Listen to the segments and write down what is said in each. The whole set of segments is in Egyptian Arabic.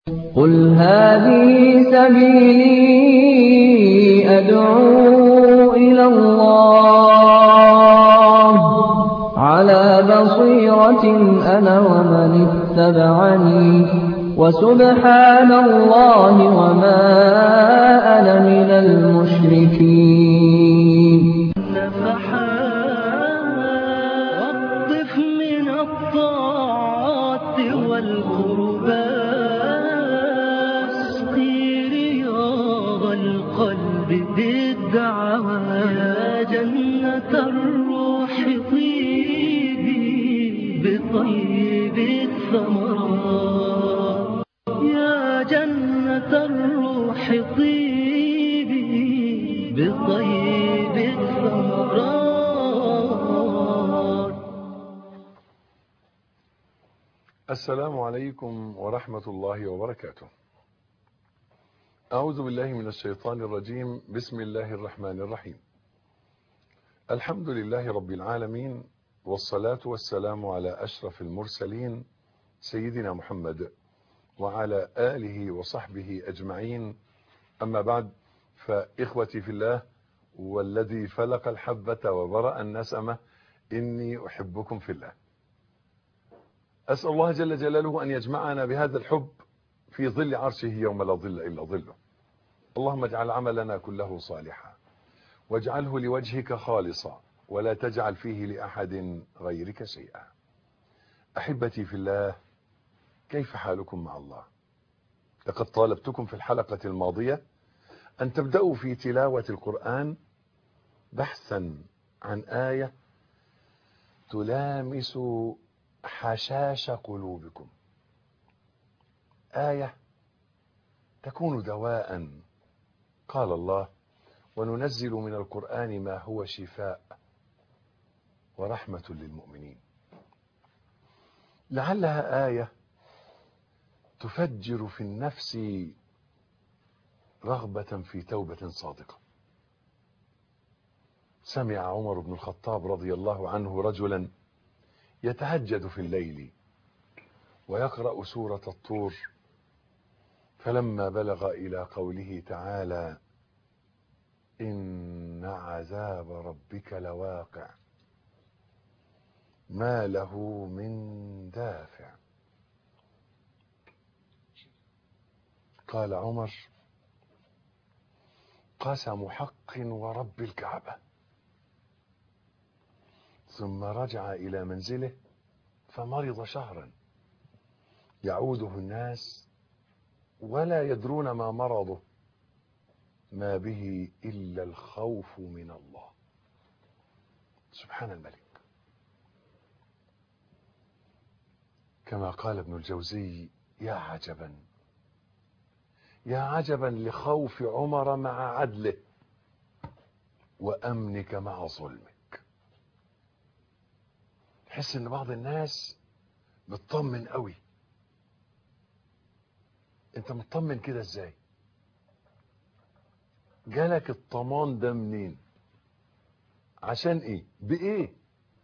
قل هذه سبيلي أدعو إلى الله على بصيرة أنا ومن اتبعني وسبحان الله وما أنا من المشركين واقطف من الطاعات والقربات اسقي رياض القلب بالدعوات يا جنة الروح طيبي بطيب الثمرات يا جنة الروح طيبي بطيب الثمرات السلام عليكم ورحمة الله وبركاته أعوذ بالله من الشيطان الرجيم بسم الله الرحمن الرحيم الحمد لله رب العالمين والصلاة والسلام على أشرف المرسلين سيدنا محمد وعلى آله وصحبه أجمعين أما بعد فإخوتي في الله والذي فلق الحبة وبرأ النسمة إني أحبكم في الله أسأل الله جل جلاله أن يجمعنا بهذا الحب في ظل عرشه يوم لا ظل إلا ظله اللهم اجعل عملنا كله صالحا واجعله لوجهك خالصا ولا تجعل فيه لأحد غيرك شيئا أحبتي في الله كيف حالكم مع الله لقد طالبتكم في الحلقة الماضية أن تبدأوا في تلاوة القرآن بحثا عن آية تلامس حشاش قلوبكم آية تكون دواء قال الله وننزل من القرآن ما هو شفاء ورحمة للمؤمنين لعلها آية تفجر في النفس رغبة في توبة صادقة سمع عمر بن الخطاب رضي الله عنه رجلا يتهجد في الليل ويقرأ سورة الطور فلما بلغ إلى قوله تعالى إن عذاب ربك لواقع ما له من دافع قال عمر قسم حق ورب الكعبة ثم رجع إلى منزله فمرض شهرا يعوده الناس ولا يدرون ما مرضه ما به إلا الخوف من الله سبحان الملك كما قال ابن الجوزي يا عجبا يا عجبا لخوف عمر مع عدله وأمنك مع ظلمك تحس ان بعض الناس بتطمن قوي انت مطمن كده ازاي جالك الطمان ده منين عشان ايه بايه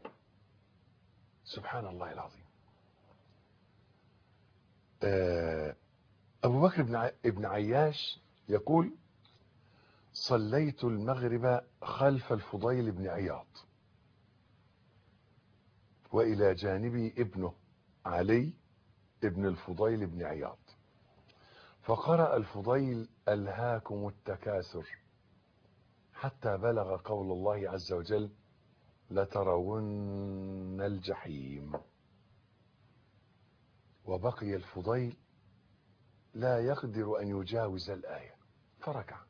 سبحان الله العظيم آه ابو بكر بن ع- ابن عياش يقول صليت المغرب خلف الفضيل بن عياض والى جانبي ابنه علي ابن الفضيل بن عياض فقرأ الفضيل ألهاكم التكاثر حتى بلغ قول الله عز وجل لترون الجحيم وبقي الفضيل لا يقدر أن يجاوز الآية فركع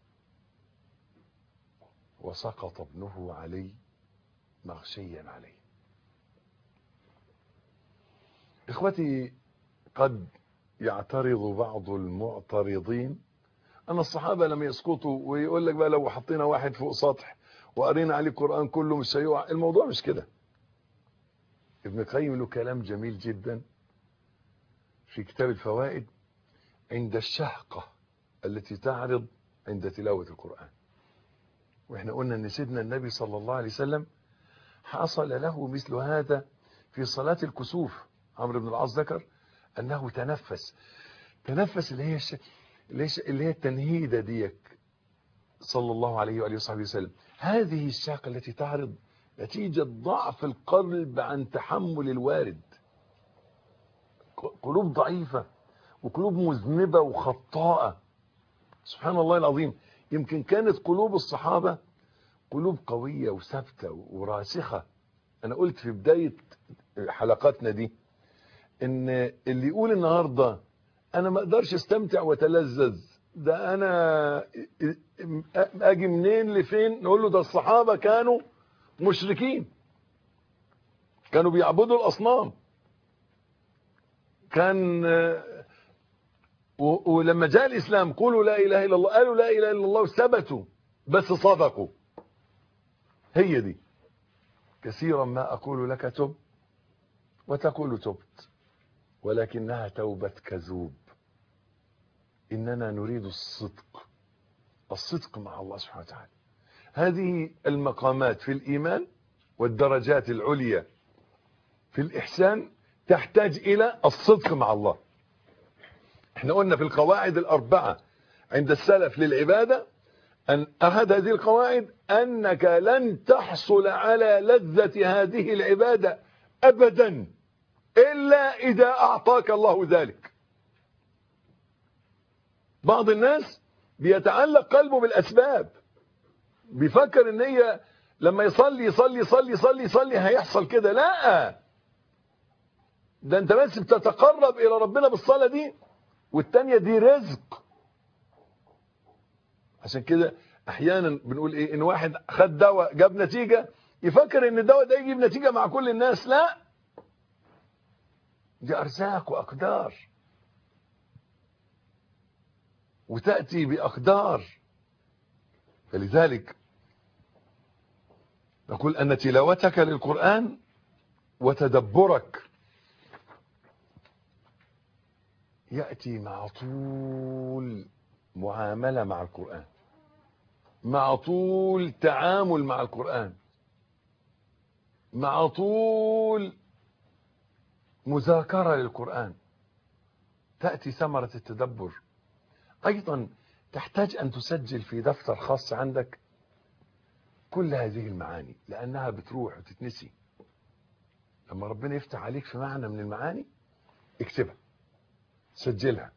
وسقط ابنه علي مغشيا عليه إخوتي قد يعترض بعض المعترضين أن الصحابة لم يسقطوا ويقول لك بقى لو حطينا واحد فوق سطح وقرينا عليه القرآن كله مش هيقع الموضوع مش كده ابن القيم له كلام جميل جدا في كتاب الفوائد عند الشهقة التي تعرض عند تلاوة القرآن واحنا قلنا ان سيدنا النبي صلى الله عليه وسلم حصل له مثل هذا في صلاة الكسوف عمرو بن العاص ذكر انه تنفس تنفس اللي هي الش... اللي هي اللي هي التنهيده ديك صلى الله عليه واله وصحبه وسلم هذه الشاقه التي تعرض نتيجه ضعف القلب عن تحمل الوارد قلوب ضعيفه وقلوب مذنبه وخطاءه سبحان الله العظيم يمكن كانت قلوب الصحابه قلوب قويه وثابته وراسخه انا قلت في بدايه حلقاتنا دي ان اللي يقول النهارده انا ما اقدرش استمتع واتلذذ ده انا اجي منين لفين نقول له ده الصحابه كانوا مشركين كانوا بيعبدوا الاصنام كان ولما جاء الاسلام قولوا لا اله الا الله قالوا لا اله الا الله ثبتوا بس صدقوا هي دي كثيرا ما اقول لك تب وتقول تبت ولكنها توبة كذوب إننا نريد الصدق الصدق مع الله سبحانه وتعالى هذه المقامات في الإيمان والدرجات العليا في الإحسان تحتاج إلى الصدق مع الله احنا قلنا في القواعد الأربعة عند السلف للعبادة أن أحد هذه القواعد أنك لن تحصل على لذة هذه العبادة أبداً إلا إذا أعطاك الله ذلك بعض الناس بيتعلق قلبه بالأسباب بيفكر ان هي لما يصلي يصلي يصلي يصلي يصلي هيحصل كده لا ده انت بس بتتقرب الى ربنا بالصلاة دي والتانية دي رزق عشان كده احيانا بنقول ايه ان واحد خد دواء جاب نتيجة يفكر ان الدواء ده يجيب نتيجة مع كل الناس لا دي أرزاق وأقدار وتأتي بأقدار فلذلك نقول أن تلاوتك للقرآن وتدبرك يأتي مع طول معاملة مع القرآن مع طول تعامل مع القرآن مع طول مذاكرة للقرآن تأتي ثمرة التدبر أيضا تحتاج أن تسجل في دفتر خاص عندك كل هذه المعاني لأنها بتروح وتتنسي لما ربنا يفتح عليك في معنى من المعاني اكتبها سجلها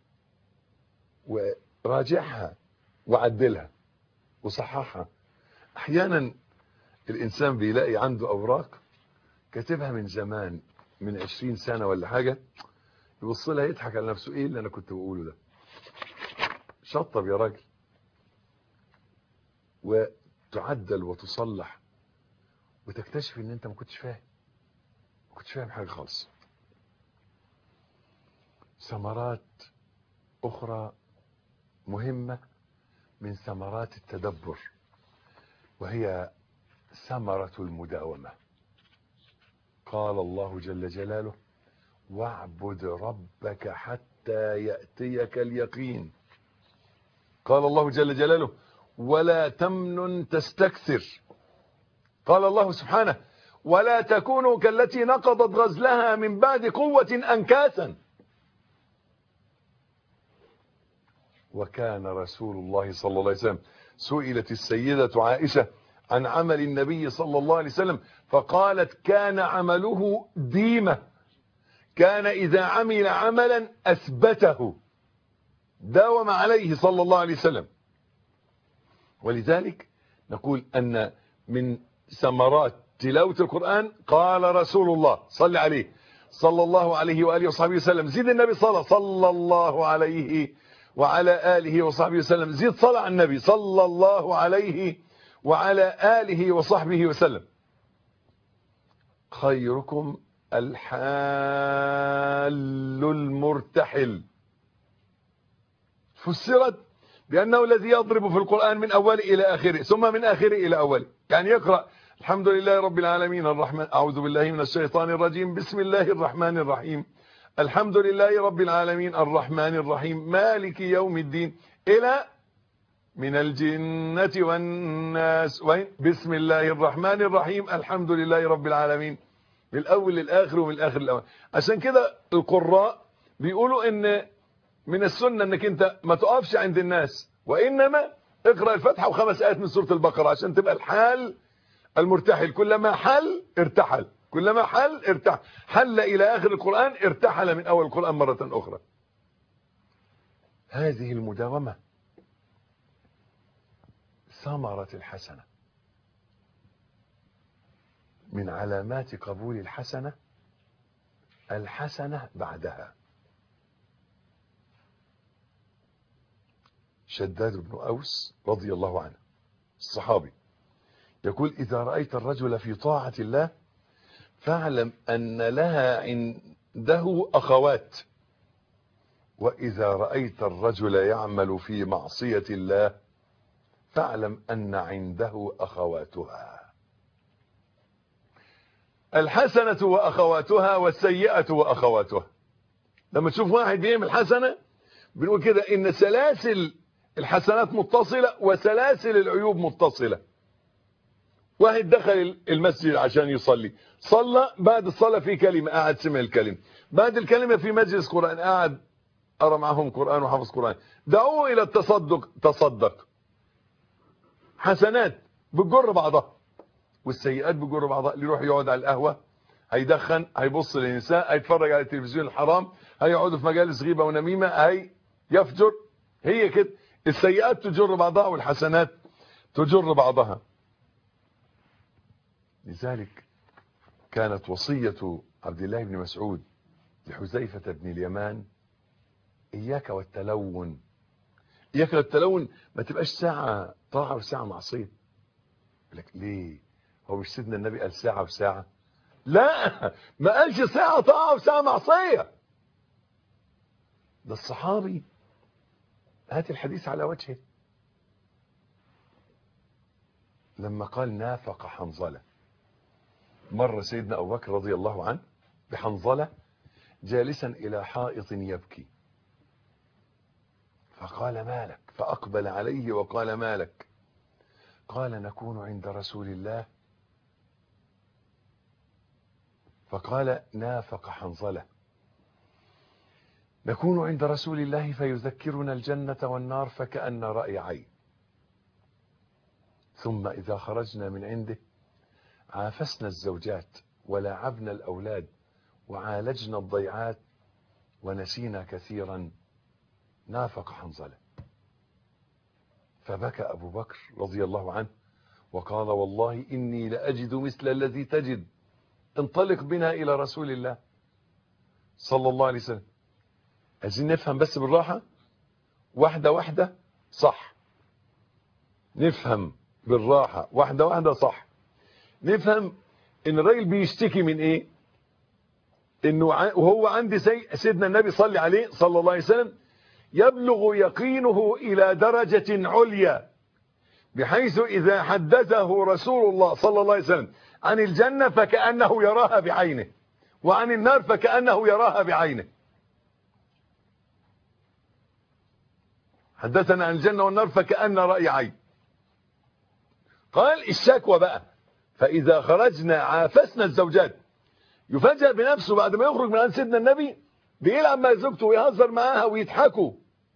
وراجعها وعدلها وصححها احيانا الانسان بيلاقي عنده اوراق كاتبها من زمان من عشرين سنة ولا حاجة يبص لها يضحك على نفسه ايه اللي انا كنت بقوله ده شطب يا راجل وتعدل وتصلح وتكتشف ان انت ما كنتش فاهم ما كنتش فاهم حاجة خالص ثمرات اخرى مهمة من ثمرات التدبر وهي ثمرة المداومة قال الله جل جلاله واعبد ربك حتى يأتيك اليقين قال الله جل جلاله ولا تمنن تستكثر قال الله سبحانه ولا تكونوا كالتي نقضت غزلها من بعد قوة أنكاثا وكان رسول الله صلى الله عليه وسلم سئلت السيدة عائشة عن عمل النبي صلى الله عليه وسلم فقالت كان عمله ديمة كان إذا عمل عملا أثبته داوم عليه صلى الله عليه وسلم ولذلك نقول أن من ثمرات تلاوة القرآن قال رسول الله صلى عليه صلى الله عليه وآله وصحبه وسلم زيد النبي صلى صلى الله عليه وعلى آله وصحبه وسلم زيد صلى على النبي صلى الله عليه وعلى آله وصحبه وسلم خيركم الحال المرتحل فسرت بأنه الذي يضرب في القرآن من أول إلى آخره ثم من آخره إلى أول يعني يقرأ الحمد لله رب العالمين الرحمن أعوذ بالله من الشيطان الرجيم بسم الله الرحمن الرحيم الحمد لله رب العالمين الرحمن الرحيم مالك يوم الدين إلى من الجنة والناس وين بسم الله الرحمن الرحيم الحمد لله رب العالمين من الأول للآخر ومن الآخر للأول عشان كده القراء بيقولوا ان من السنة انك انت ما تقفش عند الناس وانما اقرأ الفاتحة وخمس ايات من سورة البقرة عشان تبقى الحال المرتحل كلما حل ارتحل كلما حل ارتحل حل الى اخر القرآن ارتحل من اول القرآن مرة اخرى هذه المداومة ثمرة الحسنة من علامات قبول الحسنة الحسنة بعدها شداد بن أوس رضي الله عنه الصحابي يقول إذا رأيت الرجل في طاعة الله فاعلم أن لها عنده أخوات وإذا رأيت الرجل يعمل في معصية الله فاعلم أن عنده أخواتها الحسنة وأخواتها والسيئة وأخواتها لما تشوف واحد بيعمل حسنة بنقول كده إن سلاسل الحسنات متصلة وسلاسل العيوب متصلة واحد دخل المسجد عشان يصلي صلى بعد الصلاة في كلمة قاعد سمع الكلمة بعد الكلمة في مجلس قرآن قاعد أرى معهم قرآن وحفظ قرآن دعوه إلى التصدق تصدق حسنات بتجر بعضها والسيئات بتجر بعضها اللي يروح يقعد على القهوة هيدخن هيبص للنساء هيتفرج على التلفزيون الحرام هيقعدوا في مجالس غيبة ونميمة هي يفجر هي كده السيئات تجر بعضها والحسنات تجر بعضها لذلك كانت وصية عبد الله بن مسعود لحذيفة بن اليمان إياك والتلون إياك والتلون ما تبقاش ساعة طاعة وساعة معصية لك ليه هو مش سيدنا النبي قال ساعة وساعة لا ما قالش ساعة طاعة وساعة معصية ده الصحابي هات الحديث على وجهه لما قال نافق حنظلة مر سيدنا أبو بكر رضي الله عنه بحنظلة جالسا إلى حائط يبكي فقال مالك فأقبل عليه وقال مالك قال نكون عند رسول الله فقال نافق حنظلة نكون عند رسول الله فيذكرنا الجنة والنار فكأن رأي عين ثم إذا خرجنا من عنده عافسنا الزوجات ولاعبنا الأولاد وعالجنا الضيعات ونسينا كثيرا نافق حنظلة فبكى أبو بكر رضي الله عنه وقال والله إني لأجد مثل الذي تجد انطلق بنا إلى رسول الله صلى الله عليه وسلم عايزين نفهم بس بالراحة واحدة واحدة صح نفهم بالراحة واحدة واحدة صح نفهم ان الراجل بيشتكي من ايه انه وهو عند سي... سيدنا النبي صلى عليه صلى الله عليه وسلم يبلغ يقينه الى درجة عليا بحيث اذا حدثه رسول الله صلى الله عليه وسلم عن الجنة فكأنه يراها بعينه وعن النار فكأنه يراها بعينه حدثنا عن الجنة والنار فكأن رأي عين قال الشكوى بقى فإذا خرجنا عافسنا الزوجات يفاجأ بنفسه بعد ما يخرج من عند سيدنا النبي بيلعب مع زوجته ويهزر معاها ويضحكوا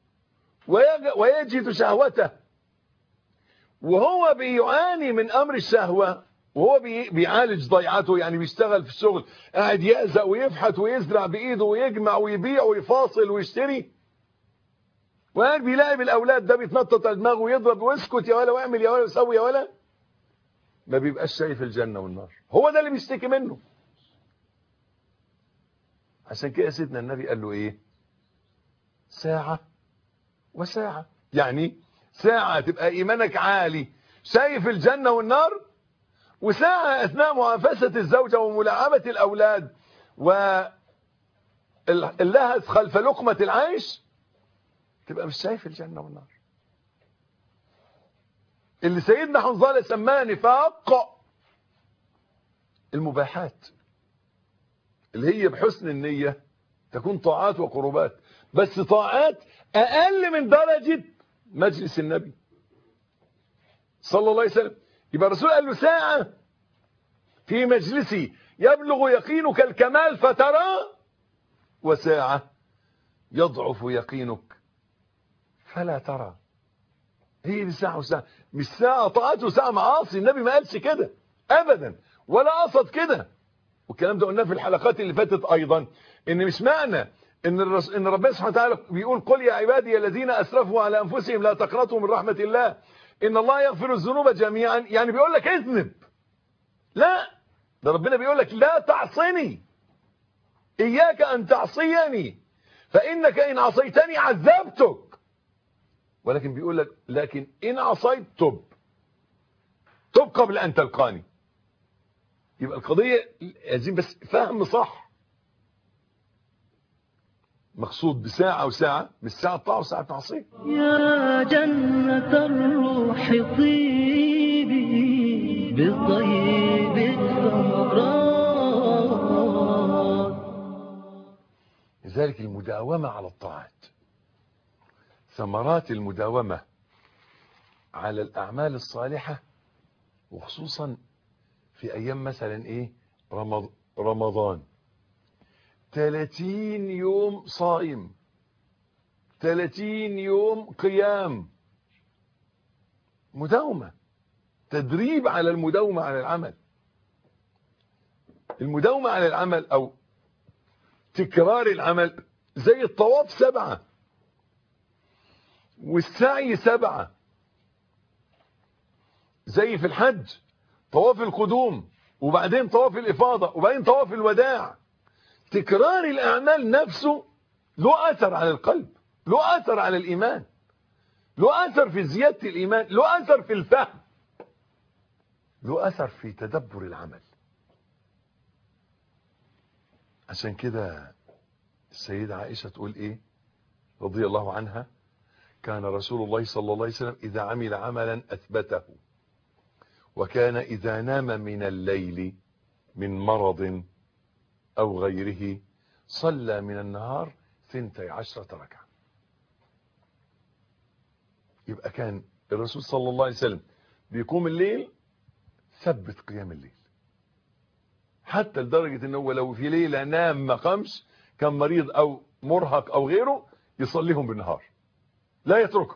ويجد شهوته وهو بيعاني من أمر الشهوة وهو بيعالج ضيعته يعني بيشتغل في الشغل قاعد يأزق ويفحت ويزرع بإيده ويجمع ويبيع ويفاصل ويشتري وقاعد بيلاعب الأولاد ده بيتنطط على دماغه ويضرب واسكت يا ولا واعمل يا ولا وسوي يا ولا ما بيبقاش شايف الجنة والنار هو ده اللي بيشتكي منه عشان كده سيدنا النبي قال له ايه ساعة وساعة يعني ساعة تبقى ايمانك عالي شايف الجنة والنار وساعة اثناء معافسة الزوجة وملاعبة الاولاد واللهث خلف لقمة العيش تبقى مش شايف الجنة والنار اللي سيدنا حنظلة سماه نفاق المباحات اللي هي بحسن النية تكون طاعات وقربات بس طاعات اقل من درجة مجلس النبي صلى الله عليه وسلم يبقى الرسول قال له ساعة في مجلسي يبلغ يقينك الكمال فترى وساعة يضعف يقينك فلا ترى هي دي ساعة وساعة مش ساعة طاعات وساعة معاصي النبي ما قالش كده ابدا ولا قصد كده والكلام ده قلناه في الحلقات اللي فاتت ايضا ان مش معنى ان الرس... ان ربنا سبحانه وتعالى بيقول قل يا عبادي الذين اسرفوا على انفسهم لا تقنطوا من رحمة الله ان الله يغفر الذنوب جميعا يعني بيقول لك اذنب لا ده ربنا بيقول لك لا تعصني اياك ان تعصيني فانك ان عصيتني عذبتك ولكن بيقول لك لكن ان عصيت تب تب قبل ان تلقاني يبقى القضية عايزين بس فهم صح مقصود بساعة وساعة مش ساعة طاعة وساعة معصية يا جنة الروح طيبي بطيب الثمرات لذلك المداومة على الطاعات ثمرات المداومة على الأعمال الصالحة وخصوصا في أيام مثلا إيه رمض رمضان 30 يوم صائم 30 يوم قيام مداومة تدريب على المداومة على العمل المداومة على العمل أو تكرار العمل زي الطواف سبعة والسعي سبعة زي في الحج طواف القدوم وبعدين طواف الإفاضة وبعدين طواف الوداع تكرار الأعمال نفسه له أثر على القلب له أثر على الإيمان له أثر في زيادة الإيمان له أثر في الفهم له أثر في تدبر العمل عشان كده السيدة عائشة تقول إيه رضي الله عنها كان رسول الله صلى الله عليه وسلم إذا عمل عملا أثبته وكان إذا نام من الليل من مرض أو غيره صلى من النهار ثنتي عشرة ركعة يبقى كان الرسول صلى الله عليه وسلم بيقوم الليل ثبت قيام الليل حتى لدرجة انه لو في ليلة نام ما قامش كان مريض او مرهق او غيره يصليهم بالنهار لا يتركه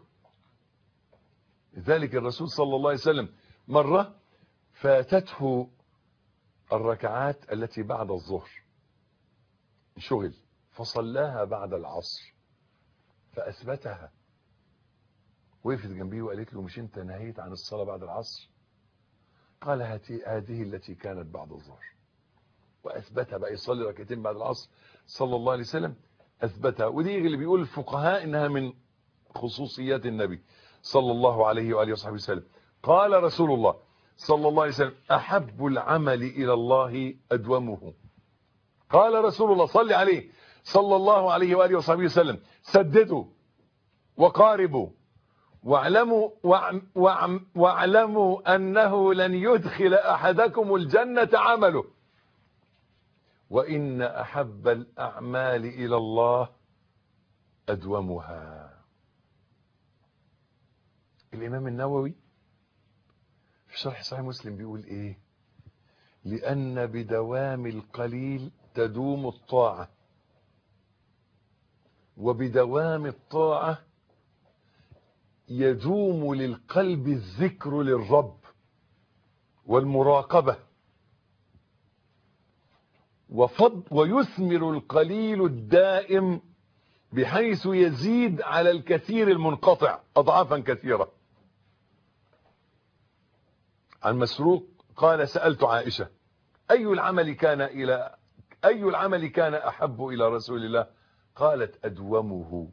لذلك الرسول صلى الله عليه وسلم مرة فاتته الركعات التي بعد الظهر شغل فصلاها بعد العصر فأثبتها وقفت جنبيه وقالت له مش انت نهيت عن الصلاة بعد العصر قال هذه التي كانت بعد الظهر وأثبتها بقى يصلي ركعتين بعد العصر صلى الله عليه وسلم أثبتها ودي اللي بيقول الفقهاء إنها من خصوصيات النبي صلى الله عليه وآله وصحبه وسلم قال رسول الله صلى الله عليه وسلم أحب العمل إلى الله أدومه قال رسول الله صلى عليه صلى الله عليه وآله وصحبه وسلم سددوا وقاربوا واعلموا واعلموا أنه لن يدخل أحدكم الجنة عمله وإن أحب الأعمال إلى الله أدومها الإمام النووي في شرح صحيح مسلم بيقول إيه لأن بدوام القليل تدوم الطاعة وبدوام الطاعة يدوم للقلب الذكر للرب والمراقبة وفض ويثمر القليل الدائم بحيث يزيد على الكثير المنقطع أضعافا كثيرة عن مسروق قال سألت عائشة أي العمل كان إلى أي العمل كان أحب إلى رسول الله قالت أدومه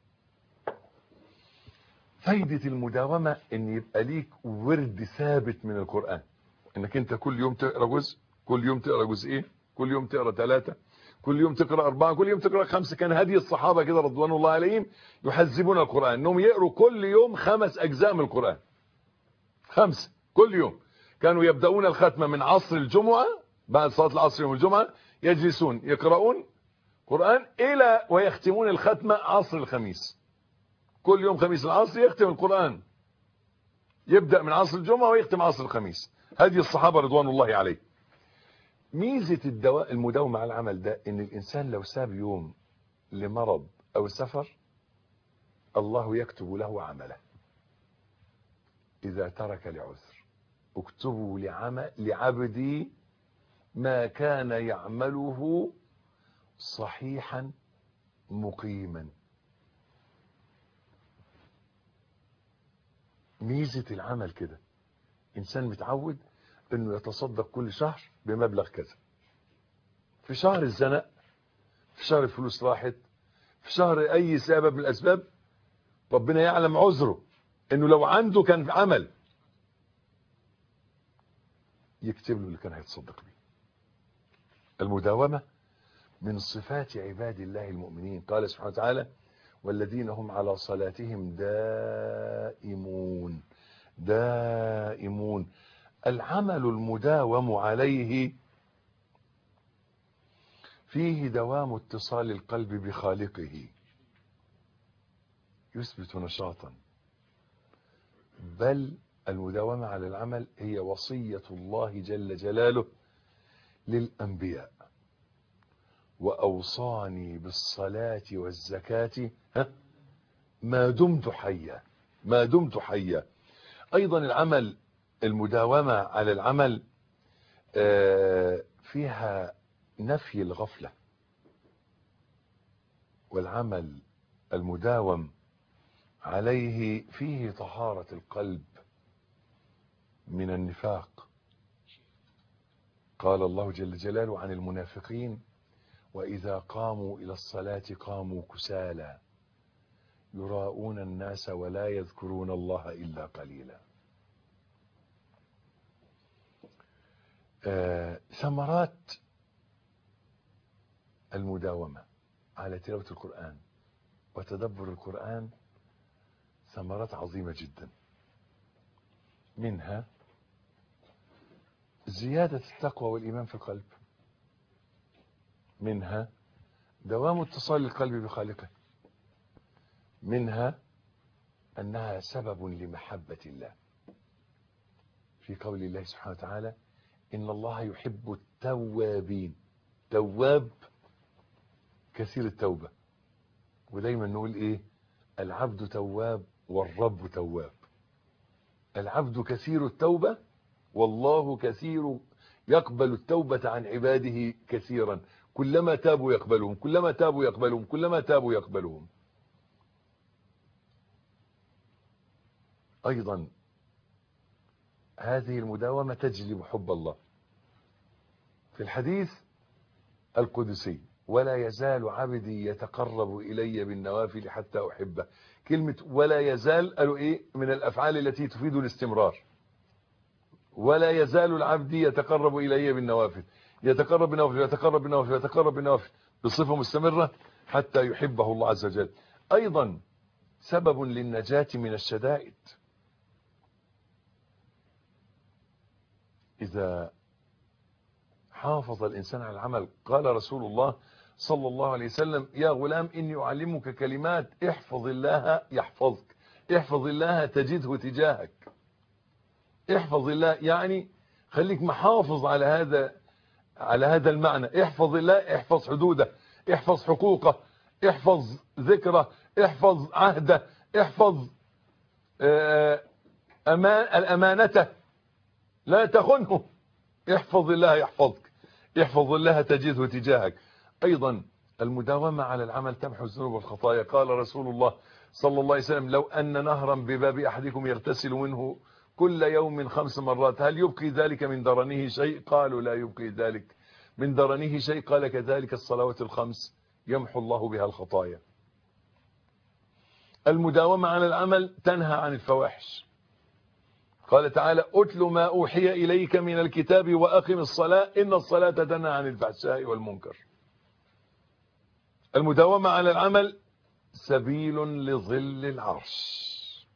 فايدة المداومة ان يبقى ليك ورد ثابت من القرآن انك انت كل يوم تقرأ جزء كل يوم تقرأ جزئين كل يوم تقرأ ثلاثة كل يوم تقرأ أربعة كل يوم تقرأ خمسة كان هدي الصحابة كده رضوان الله عليهم يحذبون القرآن انهم يقروا كل يوم خمس أجزاء من القرآن خمسة كل يوم كانوا يبدأون الختمة من عصر الجمعة بعد صلاة العصر يوم الجمعة يجلسون يقرؤون قرآن إلى ويختمون الختمة عصر الخميس كل يوم خميس العصر يختم القرآن يبدأ من عصر الجمعة ويختم عصر الخميس هذه الصحابة رضوان الله عليه ميزة الدواء المداومة على العمل ده ان الانسان لو ساب يوم لمرض أو سفر الله يكتب له عمله إذا ترك لعذر اكتبوا لعمل لعبدي ما كان يعمله صحيحا مقيما ميزة العمل كده إنسان متعود أنه يتصدق كل شهر بمبلغ كذا في شهر الزنق في شهر الفلوس راحت في شهر أي سبب من الأسباب ربنا يعلم عذره أنه لو عنده كان في عمل يكتب له اللي كان هيتصدق بيه المداومة من صفات عباد الله المؤمنين قال سبحانه وتعالى والذين هم على صلاتهم دائمون دائمون العمل المداوم عليه فيه دوام اتصال القلب بخالقه يثبت نشاطا بل المداومة على العمل هي وصية الله جل جلاله للأنبياء وأوصاني بالصلاة والزكاة ها ما دمت حيا ما دمت حيا أيضا العمل المداومة على العمل فيها نفي الغفلة والعمل المداوم عليه فيه طهارة القلب من النفاق قال الله جل جلاله عن المنافقين وإذا قاموا إلى الصلاة قاموا كسالى يراءون الناس ولا يذكرون الله إلا قليلا آه ثمرات المداومة على تلاوة القرآن وتدبر القرآن ثمرات عظيمة جدا منها زيادة التقوى والإيمان في القلب منها دوام اتصال القلب بخالقه منها أنها سبب لمحبة الله في قول الله سبحانه وتعالى إن الله يحب التوابين تواب كثير التوبة ودايما نقول إيه العبد تواب والرب تواب العبد كثير التوبة والله كثير يقبل التوبة عن عباده كثيرا كلما تابوا يقبلهم كلما تابوا يقبلهم كلما تابوا يقبلهم أيضا هذه المداومة تجلب حب الله في الحديث القدسي ولا يزال عبدي يتقرب إلي بالنوافل حتى أحبه كلمة ولا يزال قالوا إيه من الأفعال التي تفيد الاستمرار ولا يزال العبد يتقرب إلي بالنوافل يتقرب بالنوافل يتقرب بالنوافل يتقرب بالنوافل بصفة مستمرة حتى يحبه الله عز وجل أيضا سبب للنجاة من الشدائد إذا حافظ الإنسان على العمل قال رسول الله صلى الله عليه وسلم يا غلام إني أعلمك كلمات احفظ الله يحفظك احفظ الله تجده تجاهك احفظ الله يعني خليك محافظ على هذا على هذا المعنى احفظ الله احفظ حدوده احفظ حقوقه احفظ ذكره احفظ عهده احفظ أمان الأمانة لا تخنه احفظ الله يحفظك احفظ الله تجده تجاهك أيضا المداومة على العمل تمحو الذنوب والخطايا قال رسول الله صلى الله عليه وسلم لو أن نهرا بباب أحدكم يغتسل منه كل يوم خمس مرات هل يبقي ذلك من درنه شيء قالوا لا يبقي ذلك من درنه شيء قال كذلك الصلوات الخمس يمحو الله بها الخطايا المداومة على العمل تنهى عن الفواحش قال تعالى أتل ما أوحي إليك من الكتاب وأقم الصلاة إن الصلاة تنهى عن الفحشاء والمنكر المداومة على العمل سبيل لظل العرش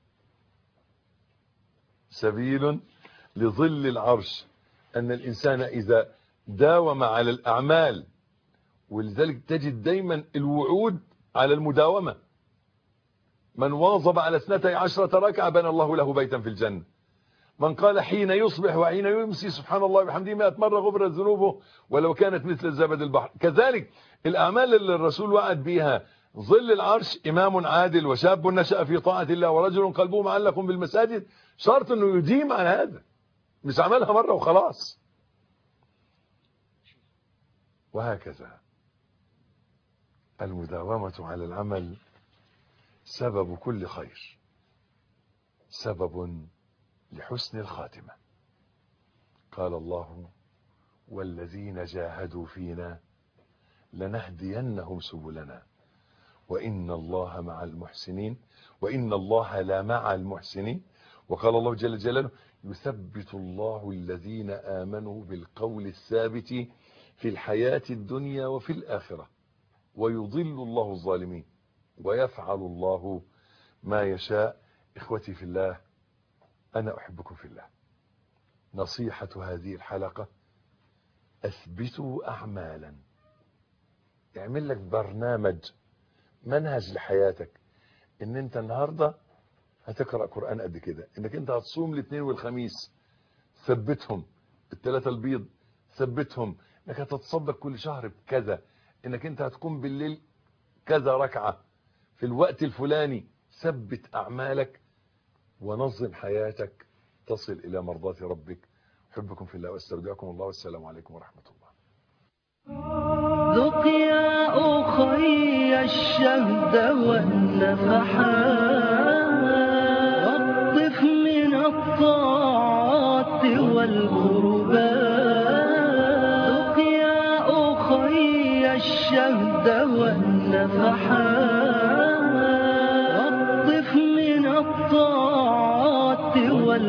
سبيل لظل العرش أن الإنسان إذا داوم على الأعمال ولذلك تجد دايما الوعود على المداومة من واظب على اثنتي عشرة ركعة بنى الله له بيتا في الجنة من قال حين يصبح وحين يمسي سبحان الله وبحمده 100 مرة غفرت ذنوبه ولو كانت مثل زبد البحر كذلك الأعمال اللي الرسول وعد بها ظل العرش إمام عادل وشاب نشأ في طاعة الله ورجل قلبه معلق بالمساجد شرط أنه يديم على هذا مش عملها مرة وخلاص وهكذا المداومة على العمل سبب كل خير سبب لحسن الخاتمة قال الله والذين جاهدوا فينا لنهدينهم سبلنا وإن الله مع المحسنين وإن الله لا مع المحسنين وقال الله جل جلاله يثبت الله الذين آمنوا بالقول الثابت في الحياة الدنيا وفي الآخرة ويضل الله الظالمين ويفعل الله ما يشاء إخوتي في الله أنا أحبكم في الله نصيحة هذه الحلقة أثبتوا أعمالا اعمل لك برنامج منهج لحياتك ان انت النهاردة هتقرأ قرآن قد كده انك انت هتصوم الاثنين والخميس ثبتهم الثلاثة البيض ثبتهم انك هتتصدق كل شهر بكذا انك انت هتقوم بالليل كذا ركعة في الوقت الفلاني ثبت اعمالك ونظم حياتك تصل الى مرضات ربك احبكم في الله واستودعكم الله والسلام عليكم ورحمة الله ذق يا أخي الشهد والنفحات واقطف من الطاعات والقربات ذق يا أخي الشهد والنفحات واقطف من الطاعات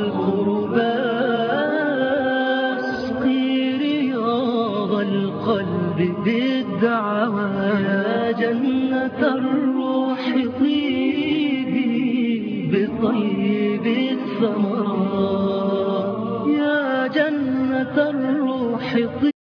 والقربات اسقي رياض القلب بالدعوات يا جنة الروح طيبي بطيب الثمرات يا جنة الروح طيبي